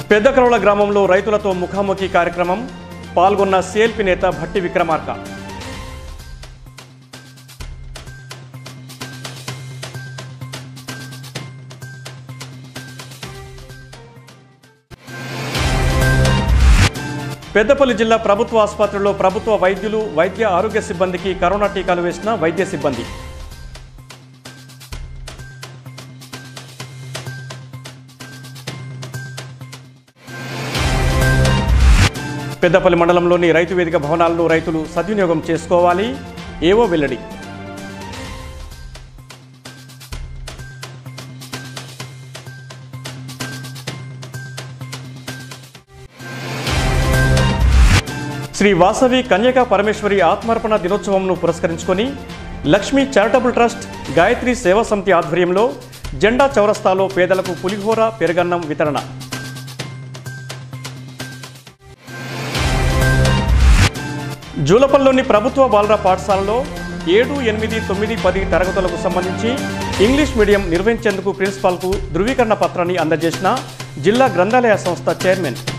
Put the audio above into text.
పెద్దకరవల గ్రామంలో రైతులతో ముఖాముఖి కార్యక్రమం పాల్గొన్న సిఎల్పి నేత భట్టి విక్రమార్క పెద్దపల్లి జిల్లా ప్రభుత్వ ఆసుపత్రిలో ప్రభుత్వ వైద్యులు వైద్య ఆరోగ్య సిబ్బందికి కరోనా టీకాలు వేసిన వైద్య సిబ్బంది పెద్దపల్లి మండలంలోని రైతు వేదిక భవనాలను రైతులు సద్వినియోగం చేసుకోవాలి ఏవో వెల్లడి శ్రీ వాసవి కన్యకా పరమేశ్వరి ఆత్మార్పణ దినోత్సవంను పురస్కరించుకొని లక్ష్మీ చారిటబుల్ ట్రస్ట్ గాయత్రి సేవా సమితి ఆధ్వర్యంలో జెండా చౌరస్తాలో పేదలకు పులిహోర పెరగన్నం వితరణ జూలపల్లిలోని ప్రభుత్వ బాలర పాఠశాలలో ఏడు ఎనిమిది తొమ్మిది పది తరగతులకు సంబంధించి ఇంగ్లీష్ మీడియం నిర్వహించేందుకు ప్రిన్సిపాల్కు ధృవీకరణ పత్రాన్ని అందజేసిన జిల్లా గ్రంథాలయ సంస్థ చైర్మన్